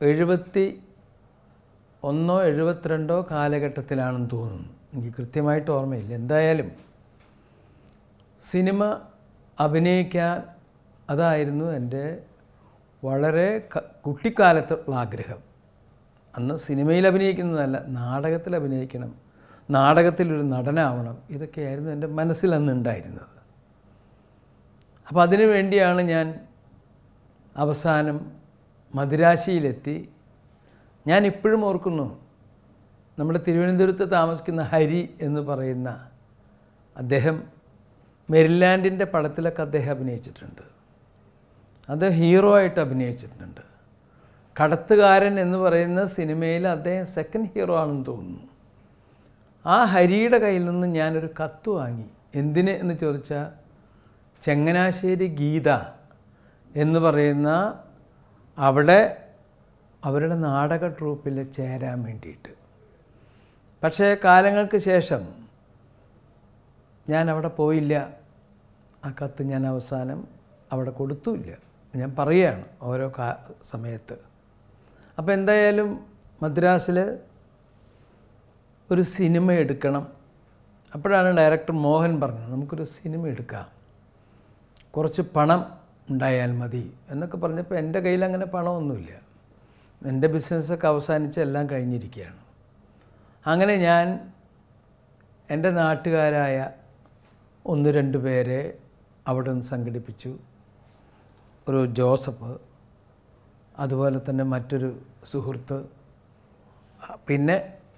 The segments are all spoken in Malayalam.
എഴുപത്തി ഒന്നോ എഴുപത്തിരണ്ടോ കാലഘട്ടത്തിലാണെന്ന് തോന്നുന്നു എനിക്ക് കൃത്യമായിട്ട് ഓർമ്മയില്ല എന്തായാലും സിനിമ അഭിനയിക്കാൻ അതായിരുന്നു എൻ്റെ വളരെ ക- കുട്ടിക്കാലത്തുള്ള ആഗ്രഹം അന്ന് സിനിമയിൽ അഭിനയിക്കുന്നതല്ല നാടകത്തിൽ അഭിനയിക്കണം നാടകത്തിലൊരു നടനാവണം ഇതൊക്കെയായിരുന്നു എൻ്റെ മനസ്സിൽ അന്ന് ഉണ്ടായിരുന്നത് അപ്പോൾ അതിനു വേണ്ടിയാണ് ഞാൻ അവസാനം മദിരാശിയിലെത്തി ഞാൻ ഇപ്പോഴും ഓർക്കുന്നു നമ്മുടെ തിരുവനന്തപുരത്ത് താമസിക്കുന്ന ഹരി എന്ന് പറയുന്ന അദ്ദേഹം മെരിലാൻഡിൻ്റെ പടത്തിലൊക്കെ അദ്ദേഹം അഭിനയിച്ചിട്ടുണ്ട് അത് ഹീറോ ആയിട്ട് അഭിനയിച്ചിട്ടുണ്ട് കടത്തുകാരൻ എന്ന് പറയുന്ന സിനിമയിൽ അദ്ദേഹം സെക്കൻഡ് ഹീറോ ആണെന്ന് തോന്നുന്നു ആ ഹരിയുടെ കയ്യിൽ നിന്ന് ഞാനൊരു കത്ത് വാങ്ങി എന്തിന് എന്ന് ചോദിച്ചാൽ ചങ്ങനാശ്ശേരി ഗീത എന്ന് പറയുന്ന അവിടെ അവരുടെ നാടക ട്രൂപ്പിൽ ചേരാൻ വേണ്ടിയിട്ട് പക്ഷേ കാലങ്ങൾക്ക് ശേഷം ഞാൻ അവിടെ പോയില്ല ആ കത്ത് ഞാൻ അവസാനം അവിടെ കൊടുത്തുമില്ല ഞാൻ പറയുകയാണ് ഓരോ കാ സമയത്ത് അപ്പോൾ എന്തായാലും മദ്രാസിൽ ഒരു സിനിമ എടുക്കണം അപ്പോഴാണ് ഡയറക്ടർ മോഹൻ പറഞ്ഞത് നമുക്കൊരു സിനിമ എടുക്കാം കുറച്ച് പണം ഉണ്ടായാൽ മതി എന്നൊക്കെ പറഞ്ഞപ്പോൾ എൻ്റെ കയ്യിൽ അങ്ങനെ പണമൊന്നുമില്ല എൻ്റെ ബിസിനസ്സൊക്കെ അവസാനിച്ച് എല്ലാം കഴിഞ്ഞിരിക്കുകയാണ് അങ്ങനെ ഞാൻ എൻ്റെ നാട്ടുകാരായ ഒന്ന് രണ്ട് പേരെ അവിടെ നിന്ന് സംഘടിപ്പിച്ചു ഒരു ജോസഫ് അതുപോലെ തന്നെ മറ്റൊരു സുഹൃത്ത് പിന്നെ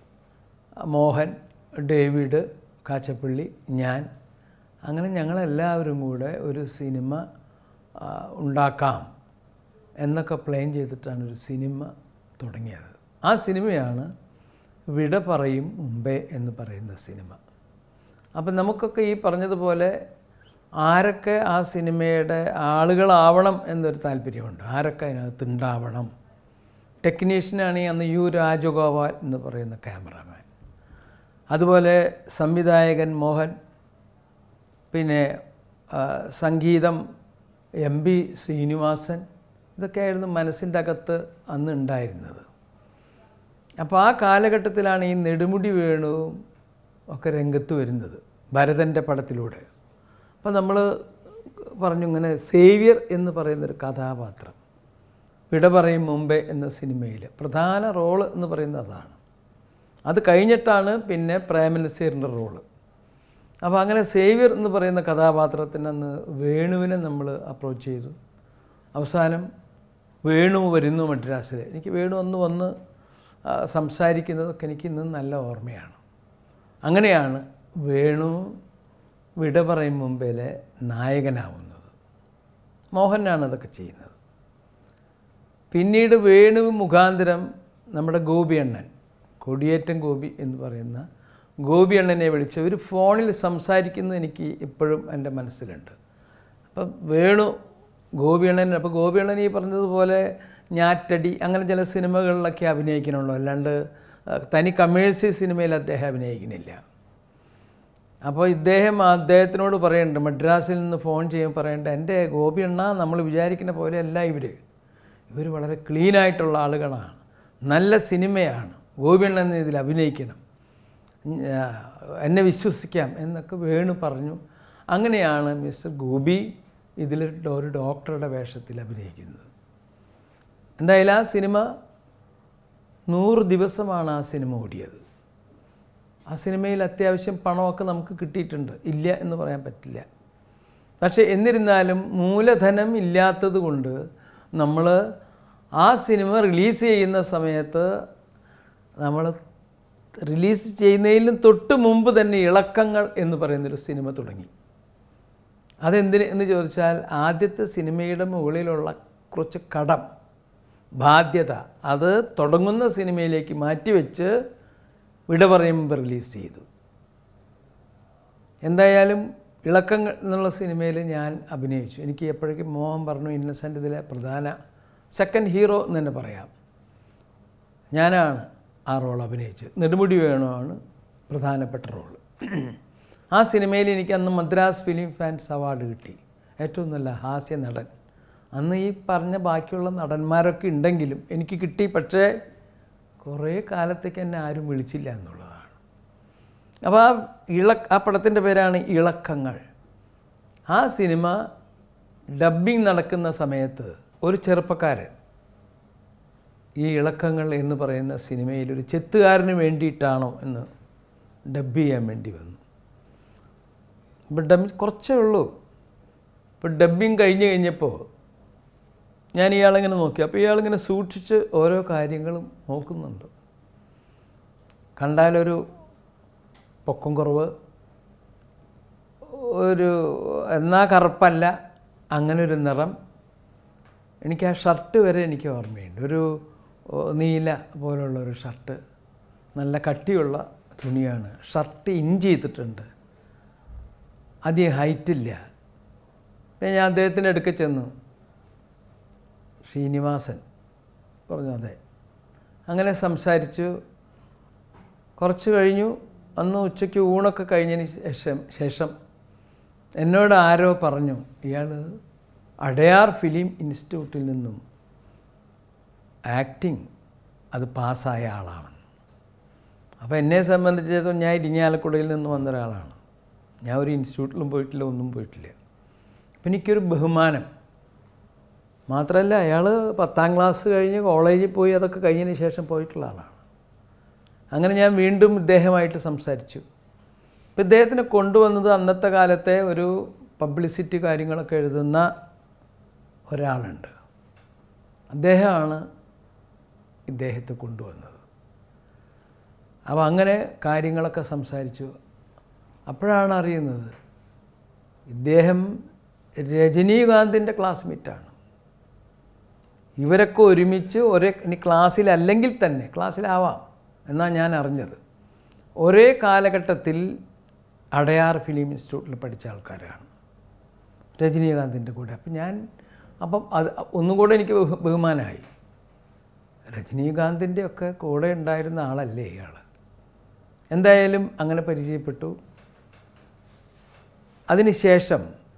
മോഹൻ ഡേവിഡ് കാച്ചപ്പള്ളി ഞാൻ അങ്ങനെ ഞങ്ങളെല്ലാവരും കൂടെ ഒരു സിനിമ ആ, ഉണ്ടാക്കാം എന്നൊക്കെ പ്ലാൻ ചെയ്തിട്ടാണ് ഒരു സിനിമ തുടങ്ങിയത് ആ സിനിമയാണ് വിട പറയും മുമ്പേ എന്ന് പറയുന്ന സിനിമ അപ്പം നമുക്കൊക്കെ ഈ പറഞ്ഞതുപോലെ ആരൊക്കെ ആ സിനിമയുടെ ആളുകളാവണം എന്നൊരു താല്പര്യമുണ്ട് ആരൊക്കെ അതിനകത്ത് ഉണ്ടാവണം ടെക്നീഷ്യനാണെങ്കിൽ അന്ന് യു രാജഗോപാൽ എന്ന് പറയുന്ന ക്യാമറാമാൻ അതുപോലെ സംവിധായകൻ മോഹൻ പിന്നെ ആ, സംഗീതം എം ബി ശ്രീനിവാസൻ ഇതൊക്കെയായിരുന്നു മനസ്സിൻ്റെ അകത്ത് അന്ന് ഉണ്ടായിരുന്നത് അപ്പോൾ ആ കാലഘട്ടത്തിലാണ് ഈ നെടുമുടി വേണുവും ഒക്കെ രംഗത്ത് വരുന്നത് ഭരതൻ്റെ പടത്തിലൂടെ അപ്പോൾ നമ്മൾ പറഞ്ഞു ഇങ്ങനെ സേവ്യർ എന്ന് പറയുന്നൊരു കഥാപാത്രം വിട പറയും മുമ്പേ എന്ന സിനിമയിൽ പ്രധാന റോള് എന്ന് പറയുന്നത് അതാണ് അത് കഴിഞ്ഞിട്ടാണ് പിന്നെ പ്രേമനസീറിൻ്റെ റോള് അപ്പോൾ അങ്ങനെ സേവ്യർ എന്ന് പറയുന്ന കഥാപാത്രത്തിന് അന്ന് വേണുവിനെ നമ്മൾ അപ്രോച്ച് ചെയ്തു അവസാനം വേണു വരുന്നു മദ്രാസിൽ എനിക്ക് വേണു ഒന്ന് വന്ന് ആ, സംസാരിക്കുന്നതൊക്കെ എനിക്ക് ഇന്നും നല്ല ഓർമ്മയാണ് അങ്ങനെയാണ് വേണു വിട പറയും മുമ്പിലെ നായകനാവുന്നത് മോഹനാണ് അതൊക്കെ ചെയ്യുന്നത് പിന്നീട് വേണു മുഖാന്തരം നമ്മുടെ ഗോപിയണ്ണൻ കൊടിയേറ്റം ഗോപി എന്ന് പറയുന്ന ഗോപിയണ്ണനെ വിളിച്ച് ഒരു ഫോണിൽ സംസാരിക്കുന്നത് എനിക്ക് ഇപ്പോഴും എൻ്റെ മനസ്സിലുണ്ട് അപ്പം വേണു ഗോപിയണ്ണൻ അപ്പോൾ ഗോപിയണ്ണൻ ഈ പറഞ്ഞതുപോലെ ഞാറ്റടി അങ്ങനെ ചില സിനിമകളിലൊക്കെ അഭിനയിക്കണുള്ളൂ അല്ലാണ്ട് ആ, തനി കമേഴ്സ്യൽ സിനിമയിൽ അദ്ദേഹം അഭിനയിക്കുന്നില്ല അപ്പോൾ ഇദ്ദേഹം അദ്ദേഹത്തിനോട് പറയുന്നുണ്ട് മദ്രാസിൽ നിന്ന് ഫോൺ ചെയ്യുമ്പോൾ പറയുന്നുണ്ട് എൻ്റെ ഗോപിയണ്ണ നമ്മൾ വിചാരിക്കുന്ന പോലെയല്ല ഇവർ ഇവർ വളരെ ക്ലീനായിട്ടുള്ള ആളുകളാണ് നല്ല സിനിമയാണ് ഗോപിയണ്ണൻ ഇതിൽ അഭിനയിക്കണം ഞാ- എന്നെ വിശ്വസിക്കാം എന്നൊക്കെ വേണു പറഞ്ഞു അങ്ങനെയാണ് മിസ്റ്റർ ഗോപി ഇതിൽ ഒരു ഡോക്ടറുടെ വേഷത്തിൽ അഭിനയിക്കുന്നത് എന്തായാലും ആ സിനിമ നൂറ് ദിവസമാണ് ആ സിനിമ ഓടിയത് ആ സിനിമയിൽ അത്യാവശ്യം പണമൊക്കെ നമുക്ക് കിട്ടിയിട്ടുണ്ട് ഇല്ല എന്ന് പറയാൻ പറ്റില്ല പക്ഷേ എന്നിരുന്നാലും മൂലധനം ഇല്ലാത്തത് കൊണ്ട് നമ്മൾ ആ സിനിമ റിലീസ് ചെയ്യുന്ന സമയത്ത് നമ്മൾ റിലീസ് ചെയ്യുന്നതിലും തൊട്ട് മുമ്പ് തന്നെ ഇളക്കങ്ങൾ എന്ന് പറയുന്നൊരു സിനിമ തുടങ്ങി അതെന്തിന് എന്ന് ചോദിച്ചാൽ ആദ്യത്തെ സിനിമയുടെ മുകളിലുള്ള കുറച്ച് കടം ബാധ്യത അത് തുടങ്ങുന്ന സിനിമയിലേക്ക് മാറ്റിവെച്ച് വിട പറയുമ്പോൾ റിലീസ് ചെയ്തു എന്തായാലും ഇളക്കങ്ങൾ എന്നുള്ള സിനിമയിൽ ഞാൻ അഭിനയിച്ചു എനിക്ക് എപ്പോഴേക്കും മോഹൻ പറഞ്ഞു ഇന്നസെൻ്റ് ഇതിലെ പ്രധാന സെക്കൻഡ് ഹീറോ എന്ന് തന്നെ പറയാം ഞാനാണ് ആ റോൾ അഭിനയിച്ചത് നെടുമുടി വേണുവാണ് പ്രധാനപ്പെട്ട റോള് ആ സിനിമയിൽ എനിക്ക് അന്ന് മദ്രാസ് ഫിലിം ഫാൻസ് അവാർഡ് കിട്ടി ഏറ്റവും നല്ല ഹാസ്യ നടൻ അന്ന് ഈ പറഞ്ഞ ബാക്കിയുള്ള നടന്മാരൊക്കെ ഉണ്ടെങ്കിലും എനിക്ക് കിട്ടി പക്ഷേ കുറേ കാലത്തേക്ക് എന്നെ ആരും വിളിച്ചില്ല എന്നുള്ളതാണ് അപ്പോൾ ആ ഇള ആ പടത്തിൻ്റെ പേരാണ് ഇളക്കങ്ങൾ ആ സിനിമ ഡബ്ബിംഗ് നടക്കുന്ന സമയത്ത് ഒരു ചെറുപ്പക്കാരൻ ഈ ഇളക്കങ്ങൾ എന്ന് പറയുന്ന സിനിമയിൽ ഒരു ചെത്തുകാരന് വേണ്ടിയിട്ടാണോ എന്ന് ഡബ് ചെയ്യാൻ വേണ്ടി വന്നു ഇപ്പം ഡബ് കുറച്ചേ ഉള്ളൂ ഇപ്പം ഡബ്ബിങ് കഴിഞ്ഞ് കഴിഞ്ഞപ്പോൾ ഞാൻ ഇയാളിങ്ങനെ നോക്കി അപ്പോൾ ഇയാളിങ്ങനെ സൂക്ഷിച്ച് ഓരോ കാര്യങ്ങളും നോക്കുന്നുണ്ട് കണ്ടാലൊരു പൊക്കം കുറവ് ഒരു എന്നാ കറുപ്പല്ല അങ്ങനെ ഒരു നിറം എനിക്ക് ആ ഷർട്ട് വരെ എനിക്ക് ഓർമ്മയുണ്ട് ഒരു ഓ, നീല പോലുള്ള ഒരു ഷർട്ട് നല്ല കട്ടിയുള്ള തുണിയാണ് ഷർട്ട് ഇഞ്ച് ചെയ്തിട്ടുണ്ട് അധികം ഹൈറ്റില്ല പിന്നെ ഞാൻ അദ്ദേഹത്തിൻ്റെ അടുക്ക ചെന്നു ശ്രീനിവാസൻ പറഞ്ഞു അതെ അങ്ങനെ സംസാരിച്ചു കുറച്ച് കഴിഞ്ഞു അന്ന് ഉച്ചയ്ക്ക് ഊണൊക്കെ കഴിഞ്ഞതിന് ശേഷം ശേഷം എന്നോട് ആരോ പറഞ്ഞു ഇയാൾ അടയാർ ഫിലിം ഇൻസ്റ്റിറ്റ്യൂട്ടിൽ നിന്നും ആക്ടിങ് അത് പാസ്സായ ആളാണ് അപ്പോൾ എന്നെ സംബന്ധിച്ചിടത്തോളം ഞാൻ ഇരിങ്ങാലക്കുടയിൽ നിന്ന് വന്ന ഒരാളാണ് ഞാൻ ഒരു ഇൻസ്റ്റിറ്റ്യൂട്ടിലും പോയിട്ടില്ല ഒന്നും പോയിട്ടില്ല അപ്പം എനിക്കൊരു ബഹുമാനം മാത്രമല്ല അയാൾ പത്താം ക്ലാസ് കഴിഞ്ഞ് കോളേജിൽ പോയി അതൊക്കെ കഴിഞ്ഞതിന് ശേഷം പോയിട്ടുള്ള ആളാണ് അങ്ങനെ ഞാൻ വീണ്ടും ഇദ്ദേഹമായിട്ട് സംസാരിച്ചു ഇപ്പം ഇദ്ദേഹത്തിനെ കൊണ്ടുവന്നത് അന്നത്തെ കാലത്തെ ഒരു പബ്ലിസിറ്റി കാര്യങ്ങളൊക്കെ എഴുതുന്ന ഒരാളുണ്ട് അദ്ദേഹമാണ് ഇദ്ദേഹത്തെ കൊണ്ടുവന്നത് അപ്പോൾ അങ്ങനെ കാര്യങ്ങളൊക്കെ സംസാരിച്ചു അപ്പോഴാണ് അറിയുന്നത് ഇദ്ദേഹം രജനീകാന്തിൻ്റെ ക്ലാസ്മേറ്റാണ് ഇവരൊക്കെ ഒരുമിച്ച് ഒരേ ഇനി ക്ലാസ്സിലല്ലെങ്കിൽ തന്നെ ക്ലാസ്സിലാവാം എന്നാണ് ഞാൻ അറിഞ്ഞത് ഒരേ കാലഘട്ടത്തിൽ അടയാർ ഫിലിം ഇൻസ്റ്റിറ്റ്യൂട്ടിൽ പഠിച്ച ആൾക്കാരാണ് രജനീകാന്തിൻ്റെ കൂടെ അപ്പം ഞാൻ അപ്പം അത് ഒന്നും കൂടെ എനിക്ക് ബഹു- ബഹുമാനമായി രജനീകാന്തിൻ്റെ ഒക്കെ കൂടെ ഉണ്ടായിരുന്ന ആളല്ലേ ഇയാൾ എന്തായാലും അങ്ങനെ പരിചയപ്പെട്ടു അതിനുശേഷം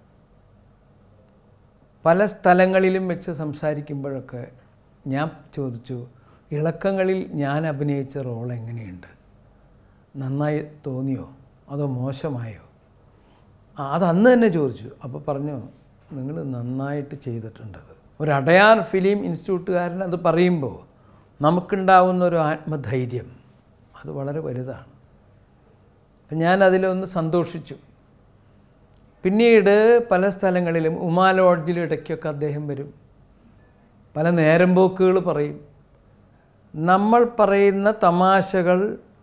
പല സ്ഥലങ്ങളിലും വെച്ച് സംസാരിക്കുമ്പോഴൊക്കെ ഞാൻ ചോദിച്ചു ഇളക്കങ്ങളിൽ ഞാൻ അഭിനയിച്ച റോൾ എങ്ങനെയുണ്ട് നന്നായി തോന്നിയോ അതോ മോശമായോ ആ, അത് അന്ന് തന്നെ ചോദിച്ചു അപ്പോൾ പറഞ്ഞു നിങ്ങൾ നന്നായിട്ട് ചെയ്തിട്ടുണ്ടത് ഒരു അടയാർ ഫിലിം ഇൻസ്റ്റിറ്റ്യൂട്ടുകാരൻ അത് പറയുമ്പോൾ നമുക്കുണ്ടാവുന്ന ഒരു ആത്മധൈര്യം അത് വളരെ വലുതാണ് അപ്പം ഞാൻ അതിലൊന്ന് സന്തോഷിച്ചു പിന്നീട് പല സ്ഥലങ്ങളിലും ഉമാ ലോഡ്ജിലും ഇടയ്ക്കൊക്കെ അദ്ദേഹം വരും പല നേരം പോക്കുകൾ പറയും നമ്മൾ പറയുന്ന തമാശകൾ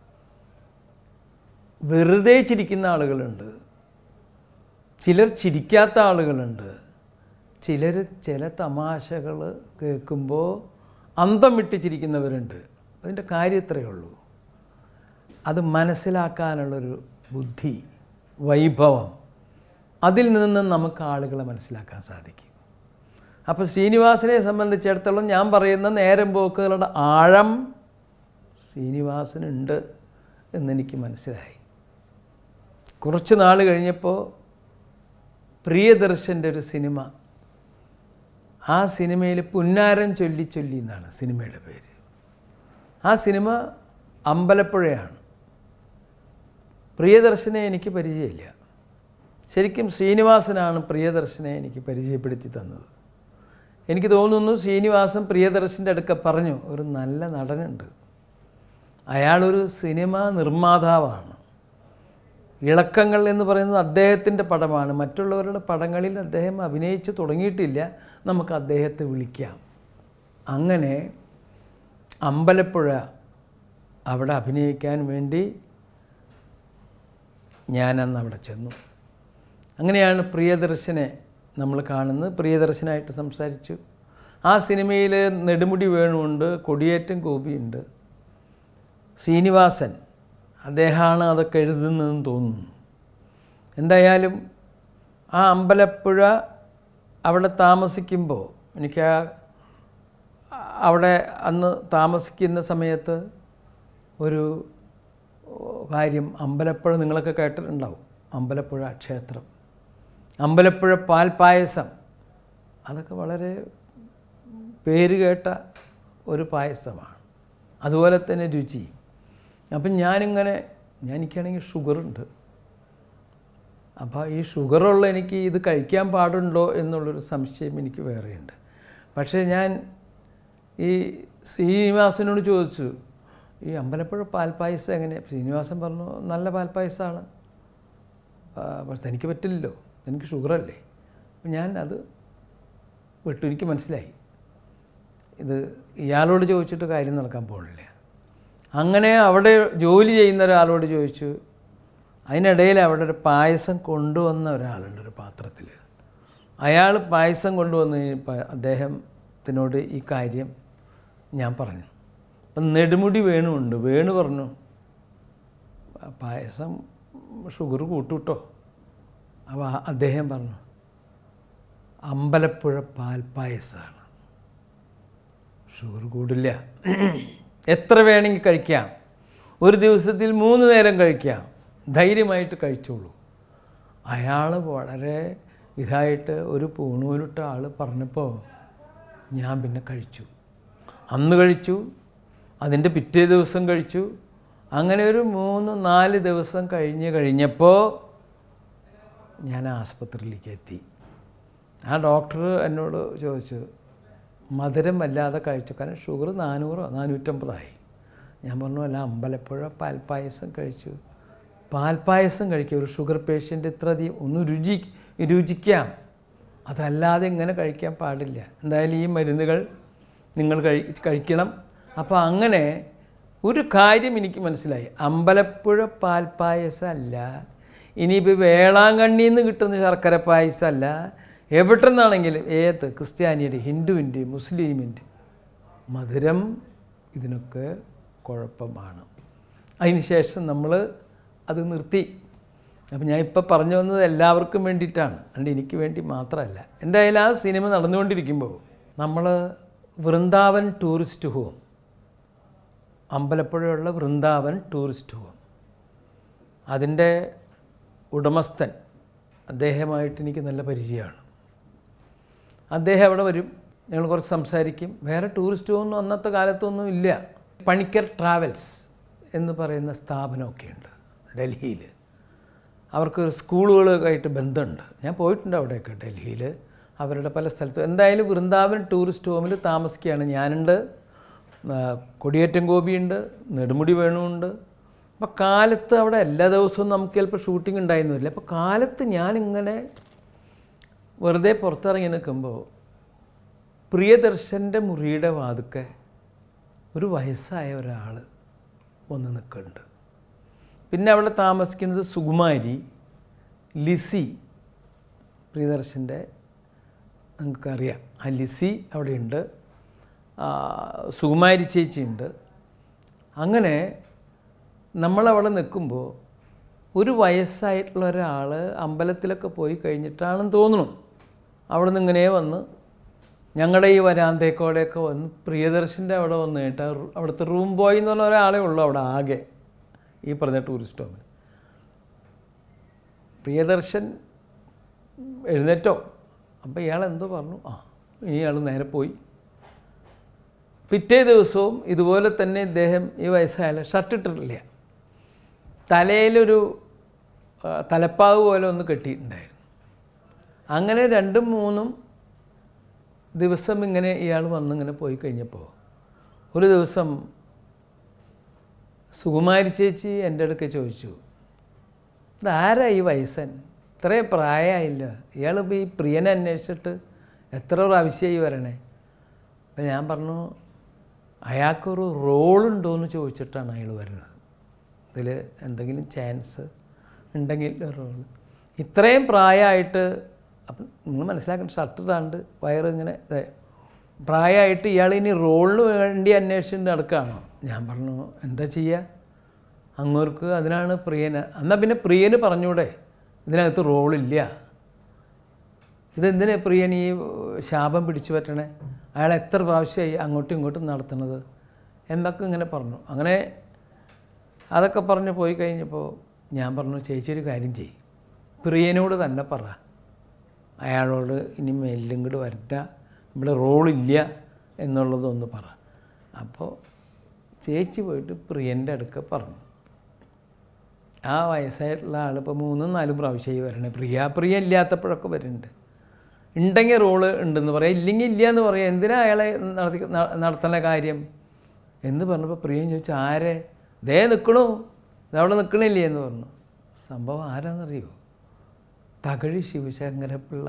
വെറുതെ ചിരിക്കുന്ന ആളുകളുണ്ട് ചിലർ ചിരിക്കാത്ത ആളുകളുണ്ട് ചിലർ ചില തമാശകൾ കേൾക്കുമ്പോൾ അന്തം വിട്ട് ചിരിക്കുന്നവരുണ്ട് അതിൻ്റെ കാര്യം ഇത്രയേ ഉള്ളൂ അത് മനസ്സിലാക്കാനുള്ളൊരു ബുദ്ധി വൈഭവം അതിൽ നിന്ന് നമുക്ക് ആളുകളെ മനസ്സിലാക്കാൻ സാധിക്കും അപ്പോൾ ശ്രീനിവാസനെ സംബന്ധിച്ചിടത്തോളം ഞാൻ പറയുന്ന നേരം പോക്കുകളുടെ ആഴം ശ്രീനിവാസനുണ്ട് എന്നെനിക്ക് മനസ്സിലായി കുറച്ച് നാൾ കഴിഞ്ഞപ്പോൾ പ്രിയദർശൻ്റെ ഒരു സിനിമ ആ സിനിമയിൽ പുന്നാരം ചൊല്ലി ചൊല്ലി എന്നാണ് സിനിമയുടെ പേര് ആ സിനിമ അമ്പലപ്പുഴയാണ് പ്രിയദർശനെ എനിക്ക് പരിചയമില്ല ശരിക്കും ശ്രീനിവാസനാണ് പ്രിയദർശനെ എനിക്ക് പരിചയപ്പെടുത്തി തന്നത് എനിക്ക് തോന്നുന്നു ശ്രീനിവാസൻ പ്രിയദർശൻ്റെ അടുക്ക പറഞ്ഞു ഒരു നല്ല നടനുണ്ട് അയാളൊരു സിനിമ നിർമ്മാതാവാണ് ഇളക്കങ്ങൾ എന്ന് പറയുന്നത് അദ്ദേഹത്തിൻ്റെ പടമാണ് മറ്റുള്ളവരുടെ പടങ്ങളിൽ അദ്ദേഹം അഭിനയിച്ച് തുടങ്ങിയിട്ടില്ല നമുക്ക് അദ്ദേഹത്തെ വിളിക്കാം അങ്ങനെ അമ്പലപ്പുഴ അവിടെ അഭിനയിക്കാൻ വേണ്ടി ഞാനന്ന് അവിടെ ചെന്നു അങ്ങനെയാണ് പ്രിയദർശനെ നമ്മൾ കാണുന്നത് പ്രിയദർശനായിട്ട് സംസാരിച്ചു ആ സിനിമയിൽ നെടുമുടി വേണുണ്ട് കൊടിയേറ്റം ഗോപിയുണ്ട് ശ്രീനിവാസൻ അദ്ദേഹമാണ് അതൊക്കെ എഴുതുന്നതെന്ന് തോന്നുന്നു എന്തായാലും ആ അമ്പലപ്പുഴ അവിടെ താമസിക്കുമ്പോൾ എനിക്ക് ആ അവിടെ അന്ന് താമസിക്കുന്ന സമയത്ത് ഒരു കാര്യം അമ്പലപ്പുഴ നിങ്ങളൊക്കെ കേട്ടിട്ടുണ്ടാവും അമ്പലപ്പുഴ ക്ഷേത്രം അമ്പലപ്പുഴ പാൽപ്പായസം അതൊക്കെ വളരെ പേരുകേട്ട ഒരു പായസമാണ് അതുപോലെ തന്നെ രുചി അപ്പം ഞാനിങ്ങനെ ഞാൻ എനിക്കാണെങ്കിൽ ഷുഗറുണ്ട് അപ്പോൾ ഈ ഷുഗറുള്ള എനിക്ക് ഇത് കഴിക്കാൻ പാടുണ്ടോ എന്നുള്ളൊരു സംശയം എനിക്ക് വേറെയുണ്ട് പക്ഷേ ഞാൻ ഈ ശ്രീനിവാസനോട് ചോദിച്ചു ഈ അമ്പലപ്പുഴ പാൽപ്പായസം എങ്ങനെ ശ്രീനിവാസൻ പറഞ്ഞു നല്ല പാൽപ്പായസമാണ് പക്ഷെ എനിക്ക് പറ്റില്ലല്ലോ എനിക്ക് ഷുഗറല്ലേ അപ്പം ഞാൻ അത് വിട്ടു എനിക്ക് മനസ്സിലായി ഇത് ഇയാളോട് ചോദിച്ചിട്ട് കാര്യം നടക്കാൻ പോകുന്നില്ല അങ്ങനെ അവിടെ ജോലി ചെയ്യുന്ന ഒരാളോട് ചോദിച്ചു അതിനിടയിൽ അവിടെ ഒരു പായസം കൊണ്ടുവന്ന ഒരാളുണ്ട് ഒരു പാത്രത്തിൽ അയാൾ പായസം കൊണ്ടുവന്ന് കഴിഞ്ഞപ്പോൾ അദ്ദേഹത്തിനോട് ഈ കാര്യം ഞാൻ പറഞ്ഞു അപ്പം നെടുമുടി വേണുണ്ട് വേണു പറഞ്ഞു പായസം ഷുഗർ കൂട്ടുട്ടോ അപ്പോൾ അദ്ദേഹം പറഞ്ഞു അമ്പലപ്പുഴ പാൽപ്പായസമാണ് ഷുഗർ കൂടില്ല എത്ര വേണമെങ്കിൽ കഴിക്കാം ഒരു ദിവസത്തിൽ മൂന്ന് നേരം കഴിക്കാം ധൈര്യമായിട്ട് കഴിച്ചോളൂ അയാൾ വളരെ ഇതായിട്ട് ഒരു പൂണൂലിട്ട ആൾ പറഞ്ഞപ്പോൾ ഞാൻ പിന്നെ കഴിച്ചു അന്ന് കഴിച്ചു അതിൻ്റെ പിറ്റേ ദിവസം കഴിച്ചു അങ്ങനെ ഒരു മൂന്ന് നാല് ദിവസം കഴിഞ്ഞ് കഴിഞ്ഞപ്പോൾ ഞാൻ ആസ്പത്രിയിലേക്ക് എത്തി ആ ഡോക്ടർ എന്നോട് ചോദിച്ചു മധുരം വല്ലാതെ കഴിച്ചു കാരണം ഷുഗർ നാനൂറോ നാനൂറ്റമ്പതായി ഞാൻ പറഞ്ഞു അല്ല അമ്പലപ്പുഴ പാൽപ്പായസം കഴിച്ചു പാൽപ്പായസം കഴിക്കുക ഒരു ഷുഗർ പേഷ്യൻ്റ് ഇത്ര അധികം ഒന്ന് രുചി രുചിക്കാം അതല്ലാതെ ഇങ്ങനെ കഴിക്കാൻ പാടില്ല എന്തായാലും ഈ മരുന്നുകൾ നിങ്ങൾ കഴി കഴിക്കണം അപ്പോൾ അങ്ങനെ ഒരു കാര്യം എനിക്ക് മനസ്സിലായി അമ്പലപ്പുഴ പാൽപ്പായസം അല്ല ഇനിയിപ്പോൾ വേളാങ്കണ്ണിയിൽ നിന്ന് കിട്ടുന്ന ശർക്കര പായസമല്ല എവിടെ നിന്നാണെങ്കിലും ഏത് ക്രിസ്ത്യാനിയുടെ ഹിന്ദുവിൻ്റെ മുസ്ലിമിൻ്റെ മധുരം ഇതിനൊക്കെ കുഴപ്പമാണ് അതിനുശേഷം നമ്മൾ അത് നിർത്തി അപ്പം ഞാൻ ഇപ്പോൾ പറഞ്ഞു വന്നത് എല്ലാവർക്കും വേണ്ടിയിട്ടാണ് അതുകൊണ്ട് എനിക്ക് വേണ്ടി മാത്രമല്ല എന്തായാലും ആ സിനിമ നടന്നുകൊണ്ടിരിക്കുമ്പോൾ നമ്മൾ വൃന്ദാവൻ ടൂറിസ്റ്റ് ഹോം അമ്പലപ്പുഴയുള്ള വൃന്ദാവൻ ടൂറിസ്റ്റ് ഹോം അതിൻ്റെ ഉടമസ്ഥൻ അദ്ദേഹമായിട്ട് എനിക്ക് നല്ല പരിചയമാണ് അദ്ദേഹം അവിടെ വരും ഞങ്ങൾ കുറച്ച് സംസാരിക്കും വേറെ ടൂറിസ്റ്റ് ഒന്നും അന്നത്തെ കാലത്തൊന്നും ഇല്ല പണിക്കർ ട്രാവൽസ് എന്ന് പറയുന്ന സ്ഥാപനമൊക്കെ ഉണ്ട് ഡൽഹിയിൽ അവർക്ക് സ്കൂളുകളായിട്ട് ബന്ധമുണ്ട് ഞാൻ പോയിട്ടുണ്ട് അവിടെയൊക്കെ ഡൽഹിയിൽ അവരുടെ പല സ്ഥലത്തും എന്തായാലും വൃന്ദാവൻ ടൂറിസ്റ്റ് ഹോമിൽ താമസിക്കുകയാണ് ഞാനുണ്ട് ആ, കൊടിയേറ്റം ഗോപിയുണ്ട് നെടുമുടി വേണുണ്ട് അപ്പോൾ കാലത്ത് അവിടെ എല്ലാ ദിവസവും നമുക്ക് ചിലപ്പോൾ ഷൂട്ടിംഗ് ഉണ്ടായിരുന്നില്ല അപ്പോൾ കാലത്ത് ഞാനിങ്ങനെ വെറുതെ പുറത്തിറങ്ങി നിൽക്കുമ്പോൾ പ്രിയദർശൻ്റെ മുറിയുടെ വാതുക്കെ ഒരു വയസ്സായ ഒരാൾ വന്ന് നിൽക്കുന്നുണ്ട് പിന്നെ അവിടെ താമസിക്കുന്നത് സുകുമാരി ലിസി പ്രിയദർശൻ്റെ നിങ്ങൾക്കറിയാം ആ ലിസി അവിടെയുണ്ട് ആ, സുകുമാരി ചേച്ചിയുണ്ട് അങ്ങനെ നമ്മളവിടെ നിൽക്കുമ്പോൾ ഒരു വയസ്സായിട്ടുള്ള ഒരാൾ അമ്പലത്തിലൊക്കെ പോയി കഴിഞ്ഞിട്ടാണെന്ന് തോന്നുന്നു അവിടെ നിന്ന് ഇങ്ങനെ വന്ന് ഞങ്ങളുടെ ഈ വരാന്തേക്കോടെയൊക്കെ വന്ന് പ്രിയദർശൻ്റെ അവിടെ വന്ന് കേട്ടാൽ അവിടുത്തെ റൂം ബോയ് എന്ന് പറഞ്ഞ ഒരാളെ ഉള്ളൂ അവിടെ ആകെ ഈ പറഞ്ഞ ടൂറിസ്റ്റ് ഹോമിൽ പ്രിയദർശൻ എഴുന്നേറ്റോ അപ്പോൾ ഇയാൾ എന്തോ പറഞ്ഞു ആ ഇയാൾ നേരെ പോയി പിറ്റേ ദിവസവും ഇതുപോലെ തന്നെ ഇദ്ദേഹം ഈ വയസ്സായാലും ഷർട്ട് ഇട്ടിട്ടില്ല തലയിലൊരു ആ, തലപ്പാവ് പോലെ ഒന്ന് കെട്ടിയിട്ടുണ്ടായിരുന്നു അങ്ങനെ രണ്ടും മൂന്നും ദിവസം ഇങ്ങനെ ഇയാൾ വന്നിങ്ങനെ പോയി കഴിഞ്ഞപ്പോൾ ഒരു ദിവസം സുകുമാരി ചേച്ചി എൻ്റെ അടുക്ക ചോദിച്ചു ഇതാരാ ഈ വയസ്സൻ ഇത്രയും പ്രായമായില്ല ഇയാളിപ്പോൾ ഈ പ്രിയനെ അന്വേഷിച്ചിട്ട് എത്ര പ്രാവശ്യമായി വരണേ അപ്പം ഞാൻ പറഞ്ഞു അയാൾക്കൊരു റോളുണ്ടോ എന്ന് ചോദിച്ചിട്ടാണ് അയാൾ വരുന്നത് ഇതിൽ എന്തെങ്കിലും ചാൻസ് ഉണ്ടെങ്കിൽ റോൾ ഇത്രയും പ്രായമായിട്ട് അപ്പം നിങ്ങൾ മനസ്സിലാക്കേണ്ട ഷർട്ട് ഇടാണ്ട് വയറ് ഇങ്ങനെ ഇതാ. പ്രായമായിട്ട് ഇയാൾ ഇനി റോളിന് വേണ്ടി അന്വേഷിച്ചിട്ട് നടക്കുകയാണോ ഞാൻ പറഞ്ഞു എന്താ ചെയ്യുക അങ്ങോർക്ക് അതിനാണ് പ്രിയന് എന്നാൽ പിന്നെ പ്രിയന് പറഞ്ഞൂടെ ഇതിനകത്ത് റോളില്ല ഇതെന്തിനാ പ്രിയൻ ഈ ശാപം പിടിച്ചു പറ്റണേ അയാൾ എത്ര പ്രാവശ്യമായി അങ്ങോട്ടും ഇങ്ങോട്ടും നടത്തുന്നത് എന്നൊക്കെ ഇങ്ങനെ പറഞ്ഞു അങ്ങനെ അതൊക്കെ പറഞ്ഞ് പോയി കഴിഞ്ഞപ്പോൾ ഞാൻ പറഞ്ഞു ചേച്ചി ഒരു കാര്യം ചെയ്യും പ്രിയനോട് തന്നെ പറ അയാളോട് ഇനി മെല്ലും കൂടെ വരണ്ട ഇവിടെ റോളില്ല എന്നുള്ളതൊന്ന് പറ അപ്പോൾ ചേച്ചി പോയിട്ട് പ്രിയൻ്റെ അടുക്ക പറഞ്ഞു ആ വയസ്സായിട്ടുള്ള ആൾ ഇപ്പോൾ മൂന്നും നാലും പ്രാവശ്യമായി വരണേ പ്രിയ പ്രിയ ഇല്ലാത്തപ്പോഴൊക്കെ വരുന്നുണ്ട് ഉണ്ടെങ്കിൽ റോള് ഉണ്ടെന്ന് പറയാം ഇല്ലെങ്കിൽ ഇല്ല എന്ന് പറയാം എന്തിനാ അയാളെ നടത്തി ന- നടത്തണ കാര്യം എന്ന് പറഞ്ഞപ്പോൾ പ്രിയൻ ചോദിച്ചു ആരെ ദേ നിൽക്കണു അവിടെ നിൽക്കണില്ലേ എന്ന് പറഞ്ഞു സംഭവം ആരാന്നറിയോ തകഴി ശിവശങ്കരപ്പിള്ള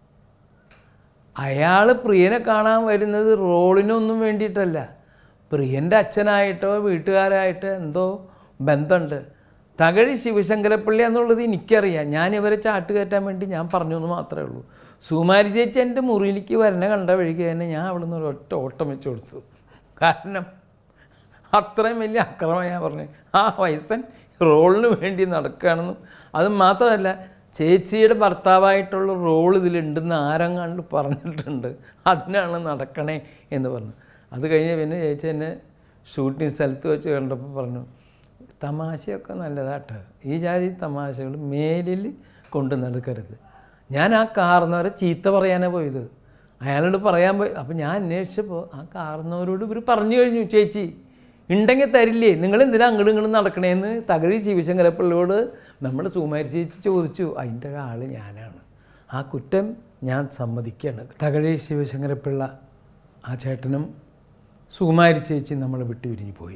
അയാൾ പ്രിയനെ കാണാൻ വരുന്നത് റോളിനൊന്നും വേണ്ടിയിട്ടല്ല പ്രിയൻ്റെ അച്ഛനായിട്ടോ വീട്ടുകാരായിട്ടോ എന്തോ ബന്ധമുണ്ട് തകഴി ശിവശങ്കരപ്പിള്ളി എന്നുള്ളത് എനിക്കറിയാം ഞാൻ ഇവരെ ചാട്ട് കയറ്റാൻ വേണ്ടി ഞാൻ പറഞ്ഞു എന്ന് മാത്രമേ ഉള്ളൂ സുമാരി ചേച്ചി എൻ്റെ മുറിയിലേക്ക് വരണ കണ്ട വഴിക്ക് തന്നെ ഞാൻ അവിടെ നിന്ന് ഒരൊറ്റ ഓട്ടം വെച്ച് കൊടുത്തു കാരണം അത്രയും വലിയ അക്രമം ഞാൻ പറഞ്ഞു ആ വയസ്സൻ റോളിന് വേണ്ടി നടക്കുകയാണെന്നും അത് മാത്രമല്ല ചേച്ചിയുടെ ഭർത്താവായിട്ടുള്ള റോൾ ഇതിലുണ്ടെന്ന് ആരെങ്ങാണ്ട് പറഞ്ഞിട്ടുണ്ട് അതിനാണ് നടക്കണേ എന്ന് പറഞ്ഞു അത് കഴിഞ്ഞ് പിന്നെ ചേച്ചി എന്നെ ഷൂട്ടിംഗ് സ്ഥലത്ത് വെച്ച് കണ്ടപ്പോൾ പറഞ്ഞു തമാശയൊക്കെ നല്ലതാട്ടോ ഈ ജാതി തമാശകൾ മേലിൽ കൊണ്ട് നടക്കരുത് ഞാൻ ആ കാർന്നവരെ ചീത്ത പറയാനാണ് പോയത് അയാളോട് പറയാൻ പോയി അപ്പം ഞാൻ അന്വേഷിച്ചപ്പോൾ ആ കാർന്നവരോട് ഇവർ പറഞ്ഞു കഴിഞ്ഞു ചേച്ചി ഉണ്ടെങ്കിൽ തരില്ലേ നിങ്ങൾ എന്തിനാ അങ്ങോട്ടും ഇങ്ങോട്ടും നടക്കണേന്ന് തകഴി ശിവശങ്കരപ്പിള്ളയോട് നമ്മുടെ സുമാരി ചേച്ചി ചോദിച്ചു അതിൻ്റെ ആള് ഞാനാണ് ആ കുറ്റം ഞാൻ സമ്മതിക്കുകയാണ് തകഴി ശിവശങ്കരപ്പിള്ള ആ ചേട്ടനും സുകുമാരി ചേച്ചി നമ്മളെ വിട്ടു പിരിഞ്ഞു പോയി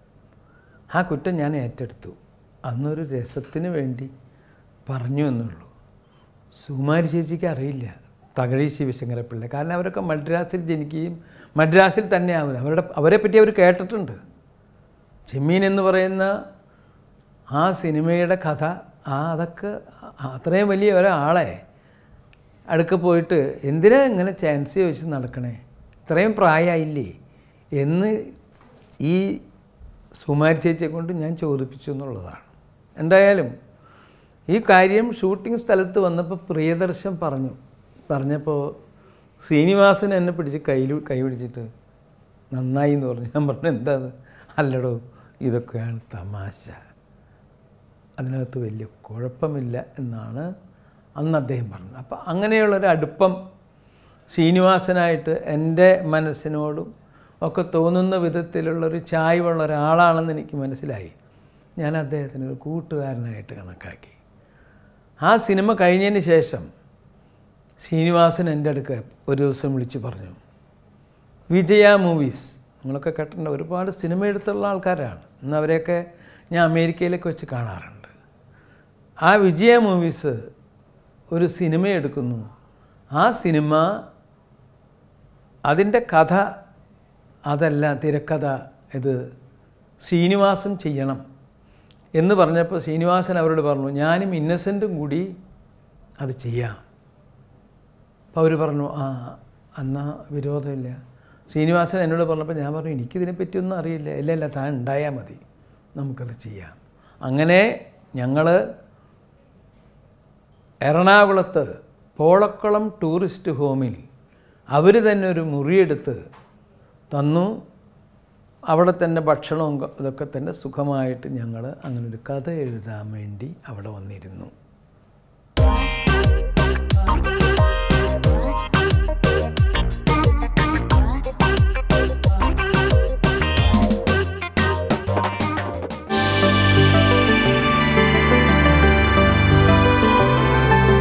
ആ കുറ്റം ഞാൻ ഏറ്റെടുത്തു അന്നൊരു രസത്തിന് വേണ്ടി പറഞ്ഞു എന്നുള്ളൂ സുകുമാരി ചേച്ചിക്ക് അറിയില്ല തകഴി ശിവശങ്കരപ്പിള്ള കാരണം അവരൊക്കെ മദ്രാസിൽ ജനിക്കുകയും മദ്രാസിൽ തന്നെ ആവില്ല അവരുടെ അവരെ പറ്റി അവർ കേട്ടിട്ടുണ്ട് ചെമ്മീൻ എന്ന് പറയുന്ന ആ സിനിമയുടെ കഥ ആ അതൊക്കെ അത്രയും വലിയ ഒരാളെ അടുക്ക പോയിട്ട് എന്തിനാ ഇങ്ങനെ ചാൻസ് ചോദിച്ച് നടക്കണേ ഇത്രയും പ്രായമായില്ലേ എന്ന് ഈ സുമാരി ചേച്ചിയെ കൊണ്ട് ഞാൻ ചോദിപ്പിച്ചു എന്നുള്ളതാണ് എന്തായാലും ഈ കാര്യം ഷൂട്ടിംഗ് സ്ഥലത്ത് വന്നപ്പോൾ പ്രിയദർശൻ പറഞ്ഞു പറഞ്ഞപ്പോൾ ശ്രീനിവാസൻ എന്നെ പിടിച്ച് കയ്യിൽ കൈ പിടിച്ചിട്ട് നന്നായി എന്ന് പറഞ്ഞു ഞാൻ പറഞ്ഞു എന്താ അത്? അല്ലടോ ഇതൊക്കെയാണ് തമാശ അതിനകത്ത് വലിയ കുഴപ്പമില്ല എന്നാണ് അന്ന് അദ്ദേഹം പറഞ്ഞത് അപ്പം അങ്ങനെയുള്ളൊരു അടുപ്പം ശ്രീനിവാസനായിട്ട് എൻ്റെ മനസ്സിനോടും ഒക്കെ തോന്നുന്ന വിധത്തിലുള്ളൊരു ചായ്വുള്ള ഒരാളാണെന്ന് എനിക്ക് മനസ്സിലായി ഞാൻ അദ്ദേഹത്തിന് ഒരു കൂട്ടുകാരനായിട്ട് കണക്കാക്കി ആ സിനിമ കഴിഞ്ഞതിന് ശേഷം ശ്രീനിവാസൻ എൻ്റെ അടുക്ക ഒരു ദിവസം വിളിച്ച് പറഞ്ഞു വിജയ മൂവീസ് നിങ്ങളൊക്കെ കേട്ടിട്ടുണ്ട് ഒരുപാട് സിനിമ എടുത്തുള്ള ആൾക്കാരാണ് ഇന്ന് അവരെയൊക്കെ ഞാൻ അമേരിക്കയിലൊക്കെ വെച്ച് കാണാറുണ്ട് ആ വിജയ മൂവീസ് ഒരു സിനിമ എടുക്കുന്നു ആ സിനിമ അതിൻ്റെ കഥ അതല്ല തിരക്കഥ ഇത് ശ്രീനിവാസൻ ചെയ്യണം എന്ന് പറഞ്ഞപ്പോൾ ശ്രീനിവാസൻ അവരോട് പറഞ്ഞു ഞാനും ഇന്നസെൻറ്റും കൂടി അത് ചെയ്യാം അപ്പോൾ അവർ പറഞ്ഞു ആ എന്നാ വിരോധമില്ല ശ്രീനിവാസൻ എന്നോട് പറഞ്ഞപ്പോൾ ഞാൻ പറഞ്ഞു എനിക്കിതിനെ പറ്റിയൊന്നും അറിയില്ല ഇല്ല ഇല്ല താൻ ഉണ്ടായാൽ മതി നമുക്കത് ചെയ്യാം അങ്ങനെ ഞങ്ങൾ എറണാകുളത്ത് പോളക്കുളം ടൂറിസ്റ്റ് ഹോമിൽ അവർ തന്നെ ഒരു മുറിയെടുത്ത് തന്നു അവിടെ തന്നെ ഭക്ഷണവും ഇതൊക്കെ തന്നെ സുഖമായിട്ട് ഞങ്ങൾ അങ്ങനെ ഒരു കഥ എഴുതാൻ വേണ്ടി അവിടെ വന്നിരുന്നു